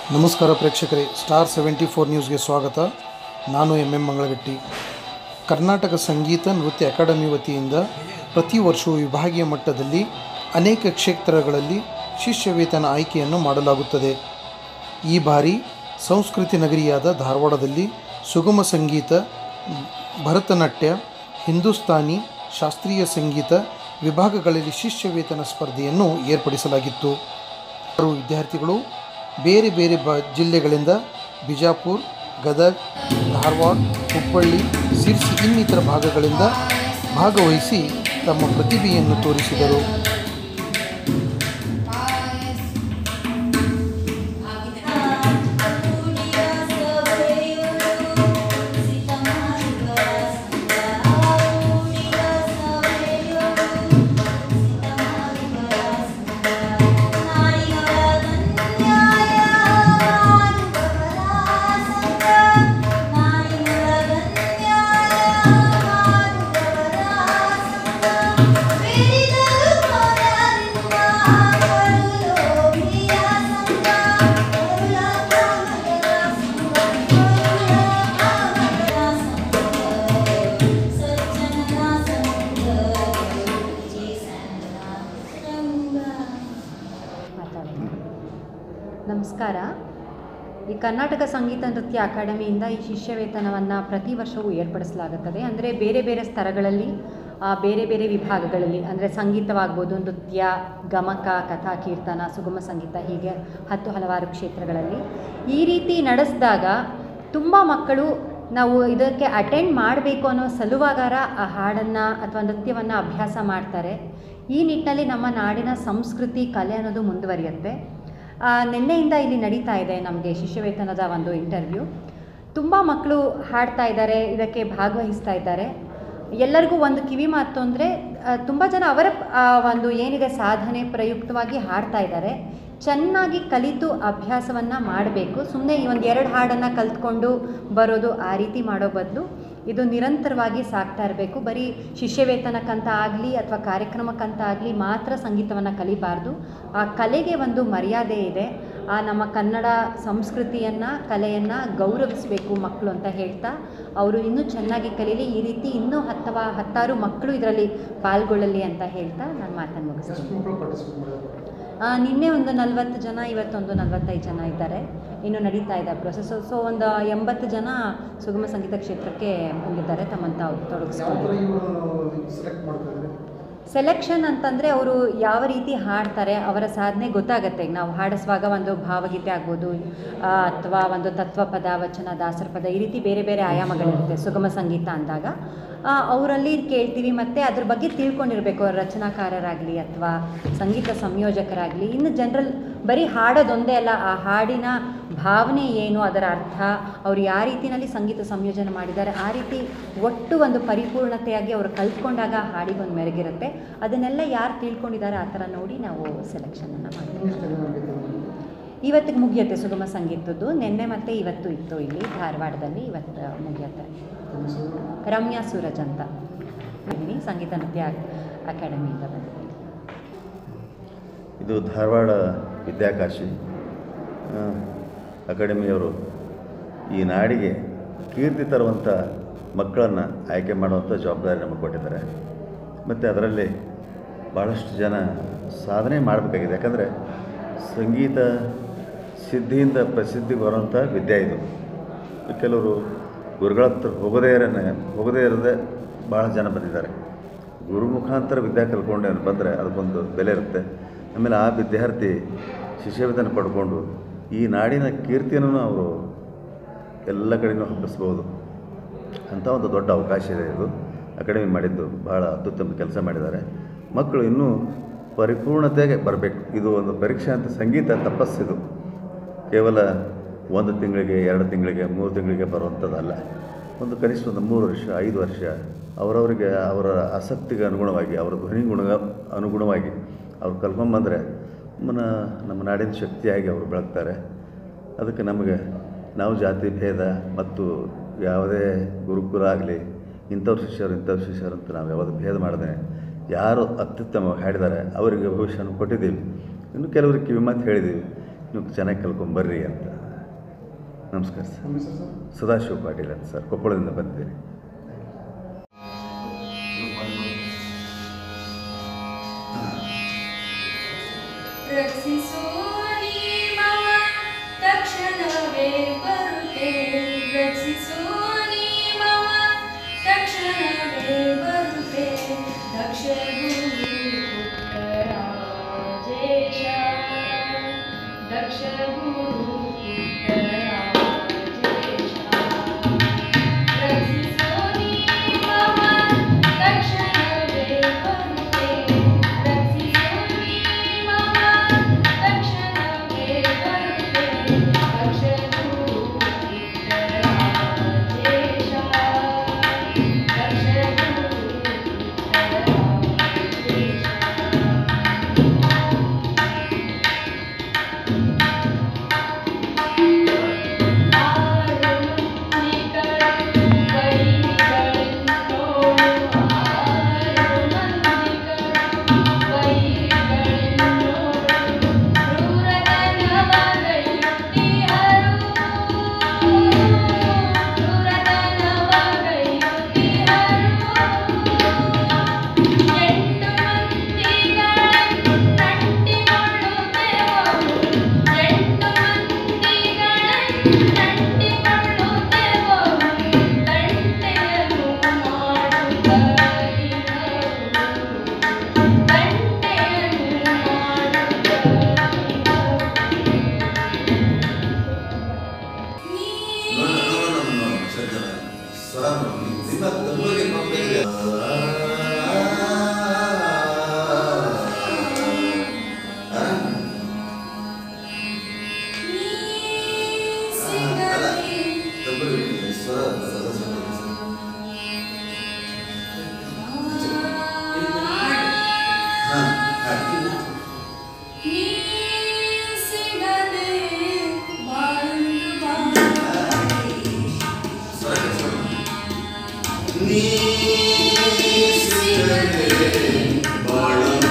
ನಮಸ್ಕಾರ ಪ್ರೇಕ್ಷಕರೇ star seventy four ನ್ಯೂಸ್ಗೆ ಸ್ವಾಗತ ನಾನು ಎಂ ಎಂ ಮಂಗಳಗಟ್ಟಿ ಕರ್ನಾಟಕ ಸಂಗೀತ ನೃತ್ಯ ಅಕಾಡೆಮಿ ವತಿಯಿಂದ ಪ್ರತಿ ವರ್ಷವೂ ವಿಭಾಗೀಯ ಮಟ್ಟದಲ್ಲಿ ಅನೇಕ ಕ್ಷೇತ್ರಗಳಲ್ಲಿ ಶಿಷ್ಯ ವೇತನ ಆಯ್ಕೆಯನ್ನು ಮಾಡಲಾಗುತ್ತದೆ ಈ ಬಾರಿ ಸಂಸ್ಕೃತಿ ನಗರಿಯಾದ ಧಾರವಾಡದಲ್ಲಿ ಸುಗಮ ಸಂಗೀತ ಭರತನಾಟ್ಯ ಹಿಂದೂಸ್ತಾನಿ ಶಾಸ್ತ್ರೀಯ ಸಂಗೀತ ವಿಭಾಗಗಳಲ್ಲಿ ಶಿಷ್ಯ ವೇತನ ಸ್ಪರ್ಧೆಯನ್ನು ಏರ್ಪಡಿಸಲಾಗಿತ್ತು ಹಲವಾರು ವಿದ್ಯಾರ್ಥಿಗಳು ಬೇರೆ ಬೇರೆ ಬ ಜಿಲ್ಲೆಗಳಿಂದ ಬಿಜಾಪುರ್ ಗದಗ್ ಧಾರವಾಡ ಹುಬ್ಬಳ್ಳಿ ಸಿರ್ಸಿ ಇನ್ನಿತರ ಭಾಗಗಳಿಂದ ಭಾಗವಹಿಸಿ ತಮ್ಮ ಪ್ರತಿಭೆಯನ್ನು ತೋರಿಸಿದರು ಮಾತಾಡೋಣ ನಮಸ್ಕಾರ ಈ ಕರ್ನಾಟಕ ಸಂಗೀತ ನೃತ್ಯ ಅಕಾಡೆಮಿಯಿಂದ ಈ ಶಿಷ್ಯ ವೇತನವನ್ನು ಪ್ರತಿ ವರ್ಷವೂ ಏರ್ಪಡಿಸಲಾಗುತ್ತದೆ ಅಂದರೆ ಬೇರೆ ಬೇರೆ ಸ್ತರಗಳಲ್ಲಿ ಆ, ಬೇರೆ ಬೇರೆ ವಿಭಾಗಗಳಲ್ಲಿ ಅಂದರೆ ಸಂಗೀತವಾಗ್ಬೋದು ನೃತ್ಯ ಗಮಕ ಕಥಾ ಕೀರ್ತನ ಸುಗಮ ಸಂಗೀತ ಹೀಗೆ ಹತ್ತು ಹಲವಾರು ಕ್ಷೇತ್ರಗಳಲ್ಲಿ ಈ ರೀತಿ ನಡೆಸಿದಾಗ ತುಂಬ ಮಕ್ಕಳು ನಾವು ಇದಕ್ಕೆ ಅಟೆಂಡ್ ಮಾಡಬೇಕು ಅನ್ನೋ ಸಲುವಾಗಾರ ಆ ಹಾಡನ್ನು ಅಥವಾ ನೃತ್ಯವನ್ನು ಅಭ್ಯಾಸ ಮಾಡ್ತಾರೆ ಈ ನಿಟ್ಟಿನಲ್ಲಿ ನಮ್ಮ ನಾಡಿನ ಸಂಸ್ಕೃತಿ ಕಲೆ ಅನ್ನೋದು ಮುಂದುವರಿಯುತ್ತೆ ಆ, ನಿನ್ನೆಯಿಂದ ಇಲ್ಲಿ ನಡೀತಾ ಇದೆ ನಮಗೆ ಶಿಷ್ಯವೇತನದ ಒಂದು ಇಂಟರ್ವ್ಯೂ ತುಂಬ ಮಕ್ಕಳು ಹಾಡ್ತಾ ಇದ್ದಾರೆ ಇದಕ್ಕೆ ಭಾಗವಹಿಸ್ತಾ ಇದ್ದಾರೆ ಎಲ್ಲರಿಗೂ ಒಂದು ಕಿವಿ ಮಾತು ಅಂದರೆ ತುಂಬ ಜನ ಅವರ ಆ, ಒಂದು ಏನಿದೆ ಸಾಧನೆ ಪ್ರಯುಕ್ತವಾಗಿ ಹಾಡ್ತಾ ಇದ್ದಾರೆ ಚೆನ್ನಾಗಿ ಕಲಿತು ಅಭ್ಯಾಸವನ್ನು ಮಾಡಬೇಕು ಸುಮ್ಮನೆ ಈ ಒಂದು ಎರಡು ಹಾಡನ್ನು ಕಲ್ತ್ಕೊಂಡು ಬರೋದು ಆ ರೀತಿ ಮಾಡೋ ಬದಲು ಇದು ನಿರಂತರವಾಗಿ ಸಾಗ್ತಾ ಇರಬೇಕು ಬರೀ ಶಿಷ್ಯವೇತನಕ್ಕಂತ ಆಗಲಿ ಅಥವಾ ಕಾರ್ಯಕ್ರಮಕ್ಕಂತ ಆಗಲಿ ಮಾತ್ರ ಸಂಗೀತವನ್ನು ಕಲಿಬಾರ್ದು ಆ ಕಲೆಗೆ ಒಂದು ಮರ್ಯಾದೆ ಇದೆ ಆ ನಮ್ಮ ಕನ್ನಡ ಸಂಸ್ಕೃತಿಯನ್ನು ಕಲೆಯನ್ನು ಗೌರವಿಸಬೇಕು ಮಕ್ಕಳು ಅಂತ ಹೇಳ್ತಾ ಅವರು ಇನ್ನೂ ಚೆನ್ನಾಗಿ ಕಲೀಲಿ ಈ ರೀತಿ ಇನ್ನೂ ಹತ್ತವ ಹತ್ತಾರು ಮಕ್ಕಳು ಇದರಲ್ಲಿ ಪಾಲ್ಗೊಳ್ಳಲಿ ಅಂತ ಹೇಳ್ತಾ ನಾನು ಮಾತನ್ನು ಮುಗಿಸ್ತೀನಿ ಆ, ನಿನ್ನೆ ಒಂದು ನಲ್ವತ್ತು ಜನ ಇವತ್ತೊಂದು ನಲ್ವತ್ತೈದು ಜನ ಇದ್ದಾರೆ ಇನ್ನು ನಡೀತಾ ಇದೆ ಪ್ರೊಸೆಸ್ ಸೊ ಒಂದು ಎಂಬತ್ತು ಜನ ಸುಗಮ ಸಂಗೀತ ಕ್ಷೇತ್ರಕ್ಕೆ ಬಂದಿದ್ದಾರೆ ತಮ್ಮನ್ನು ತಾವು ತೊಡಗಿಸ್ಕೊಂಡು ಸೆಲೆಕ್ಷನ್ ಅಂತಂದರೆ ಅವರು ಯಾವ ರೀತಿ ಹಾಡ್ತಾರೆ ಅವರ ಸಾಧನೆ ಗೊತ್ತಾಗತ್ತೆ ಈಗ ನಾವು ಹಾಡಿಸುವಾಗ ಒಂದು ಭಾವಗೀತೆ ಆಗ್ಬೋದು ಆ, ಅಥವಾ ಒಂದು ತತ್ವಪದ ವಚನ ದಾಸರ ಪದ ಈ ರೀತಿ ಬೇರೆ ಬೇರೆ ಆಯಾಮಗಳಿರುತ್ತೆ ಸುಗಮ ಸಂಗೀತ ಅಂದಾಗ ಆ, ಅವರಲ್ಲಿ ಕೇಳ್ತೀವಿ ಮತ್ತು ಅದ್ರ ಬಗ್ಗೆ ತಿಳ್ಕೊಂಡಿರಬೇಕು ಅವ್ರು ರಚನಾಕಾರರಾಗಲಿ ಅಥವಾ ಸಂಗೀತ ಸಂಯೋಜಕರಾಗಲಿ ಇನ್ನು ಜನರಲ್ ಬರೀ ಹಾಡೋದೊಂದೇ ಅಲ್ಲ ಆ ಹಾಡಿನ ಭಾವನೆ ಏನು ಅದರ ಅರ್ಥ ಅವ್ರು ಯಾವ ರೀತಿಯಲ್ಲಿ ಸಂಗೀತ ಸಂಯೋಜನೆ ಮಾಡಿದ್ದಾರೆ ಆ ರೀತಿ ಒಟ್ಟು ಒಂದು ಪರಿಪೂರ್ಣತೆಯಾಗಿ ಅವರು ಕಲ್ತ್ಕೊಂಡಾಗ ಆ ಹಾಡಿಗೆ ಒಂದು ಮೆರುಗಿರುತ್ತೆ ಅದನ್ನೆಲ್ಲ ಯಾರು ತಿಳ್ಕೊಂಡಿದ್ದಾರೆ ಆ ಥರ ನೋಡಿ ನಾವು ಸೆಲೆಕ್ಷನನ್ನು ಮಾಡ್ತೀವಿ ಇವತ್ತಿಗೆ ಮುಗಿಯುತ್ತೆ ಸುಗಮ ಸಂಗೀತದ್ದು ನಿನ್ನೆ ಮತ್ತು ಇವತ್ತು ಇತ್ತು ಇಲ್ಲಿ ಧಾರವಾಡದಲ್ಲಿ ಇವತ್ತು ಮುಗಿಯುತ್ತೆ ರಮ್ಯಾ ಸೂರಜ್ ಅಂತ ಇಲ್ಲಿ ಸಂಗೀತ ನೃತ್ಯ ಅಕಾಡೆಮಿಯಿಂದ ಬಂದಿದ್ದೀನಿ ಇದು ಧಾರವಾಡ ವಿದ್ಯಾಕಾಶಿ ಆ, ಅಕಾಡೆಮಿಯವರು ಈ ನಾಡಿಗೆ ಕೀರ್ತಿ ತರುವಂಥ ಮಕ್ಕಳನ್ನು ಆಯ್ಕೆ ಮಾಡುವಂಥ ಜವಾಬ್ದಾರಿ ನಮಗೆ ಕೊಟ್ಟಿದ್ದಾರೆ ಮತ್ತು ಅದರಲ್ಲಿ ಭಾಳಷ್ಟು ಜನ ಸಾಧನೆ ಮಾಡಬೇಕಾಗಿದೆ ಯಾಕಂದರೆ ಸಂಗೀತ ಸಿದ್ಧಿಯಿಂದ ಪ್ರಸಿದ್ಧಿ ಬರುವಂಥ ವಿದ್ಯೆ ಇದು ಕೆಲವರು ಗುರುಗಳ ಹತ್ರ ಹೋಗೋದೇ ಇರನೆ ಹೋಗೋದೇ ಇರದೆ ಭಾಳ ಜನ ಬಂದಿದ್ದಾರೆ ಗುರು ಮುಖಾಂತರ ವಿದ್ಯೆ ಕಲ್ತ್ಕೊಂಡು ಬಂದರೆ ಅದಕ್ಕೊಂದು ಬೆಲೆ ಇರುತ್ತೆ ಆಮೇಲೆ ಆ ವಿದ್ಯಾರ್ಥಿ ಶಿಷ್ಯವೇತನ ಪಡ್ಕೊಂಡು ಈ ನಾಡಿನ ಕೀರ್ತಿಯನ್ನು ಅವರು ಎಲ್ಲ ಕಡೆಯೂ ಹಬ್ಬಿಸ್ಬೋದು ಅಂಥ ಒಂದು ದೊಡ್ಡ ಅವಕಾಶ ಇದೆ ಇದು ಅಕಾಡೆಮಿ ಮಾಡಿದ್ದು ಭಾಳ ಅತ್ಯುತ್ತಮ ಕೆಲಸ ಮಾಡಿದ್ದಾರೆ ಮಕ್ಕಳು ಇನ್ನೂ ಪರಿಪೂರ್ಣತೆಗೆ ಬರಬೇಕು ಇದು ಒಂದು ಪರೀಕ್ಷೆ ಅಂತ ಸಂಗೀತ ತಪಸ್ಸಿದು ಕೇವಲ ಒಂದು ತಿಂಗಳಿಗೆ ಎರಡು ತಿಂಗಳಿಗೆ ಮೂರು ತಿಂಗಳಿಗೆ ಬರುವಂಥದ್ದಲ್ಲ ಒಂದು ಕನಿಷ್ಠ ಒಂದು ಮೂರು ವರ್ಷ ಐದು ವರ್ಷ ಅವರವರಿಗೆ ಅವರ ಆಸಕ್ತಿಗೆ ಅನುಗುಣವಾಗಿ ಅವರ ಧ್ವನಿ ಗುಣ ಅನುಗುಣವಾಗಿ ಅವ್ರು ಕಲ್ಕೊಂಬಂದರೆ మన ನಮ್ಮ ನಾಡಿನ ಶಕ್ತಿಯಾಗಿ ಅವರು ಬೆಳಗ್ತಾರೆ ಅದಕ್ಕೆ ನಮಗೆ ನಾವು ಜಾತಿ ಭೇದ ಮತ್ತು ಯಾವುದೇ ಗುರುಕುಲ ಆಗಲಿ ಇಂಥವ್ರ ಶಿಷ್ಯರು ಇಂಥವ್ರ ಶಿಷ್ಯರು ಅಂತ ನಾವು ಯಾವುದು ಭೇದ ಮಾಡದೆ ಯಾರು ಅತ್ಯುತ್ತಮವಾಗಿ ಹಾಡಿದ್ದಾರೆ ಅವರಿಗೆ ಭವಿಷ್ಯನ ಕೊಟ್ಟಿದ್ದೀವಿ ಇನ್ನು ಕೆಲವರಿಗೆ ಕಿವಿ ಮಾತು ಹೇಳಿದ್ದೀವಿ ನೀವು ಚೆನ್ನಾಗಿ ಕಲ್ಕೊಂಬರ್ರಿ ಅಂತ ನಮಸ್ಕಾರ ಸರ್ ನಮ್ಮ ಹೆಸರು ಸರ್ ಸದಾಶಿವ ಪಾಟೀಲ್ ಅಂತ ಸರ್ ಕೊಪ್ಪಳದಿಂದ ಬಂದಿದ್ದೀನಿ ರಕ್ಷಿಸು ನೀಮವ ತಕ್ಷಣವೇ ಬರುತ್ತೇ ರಕ್ಷಿಸು ನೀಮವ ತಕ್ಷಣವೇ ಬರುತ್ತೇ ದಕ್ಷ ಗುರು ರಾಜೇಶ ದಕ್ಷ ಗುರು ರಾಜೇಶ ರಕ್ಷಿಸು ನೀಮವ ತಕ್ಷಣವೇ ಬರುತ್ತೇ ರಕ್ಷಿಸು ನೀಮವ ತಕ್ಷಣವೇ ಬರುತ್ತೇ ದಕ್ಷ ಗುರು ರಾಜೇಶ ದಕ್ಷ ಗುರು ರಾಜೇಶ ಎಂಟು ಮಂದಿಗಳನ್ನು ನಂಟಿಕೊಳ್ಳುತ್ತೇವವು ಎಂಟು ಮಂದಿಗಳನ್ನು ನಂಟಿಕೊಳ್ಳುತ್ತೇವವು ತಂಟೆಯನ್ನು ಮಾಡುತ್ತಲಿಹವು ತಂಟೆಯನ್ನು ಸಿಗದೆ ಬಾಳು ಬಾಳಿ ಸಿಗದೆ ಬಾಳು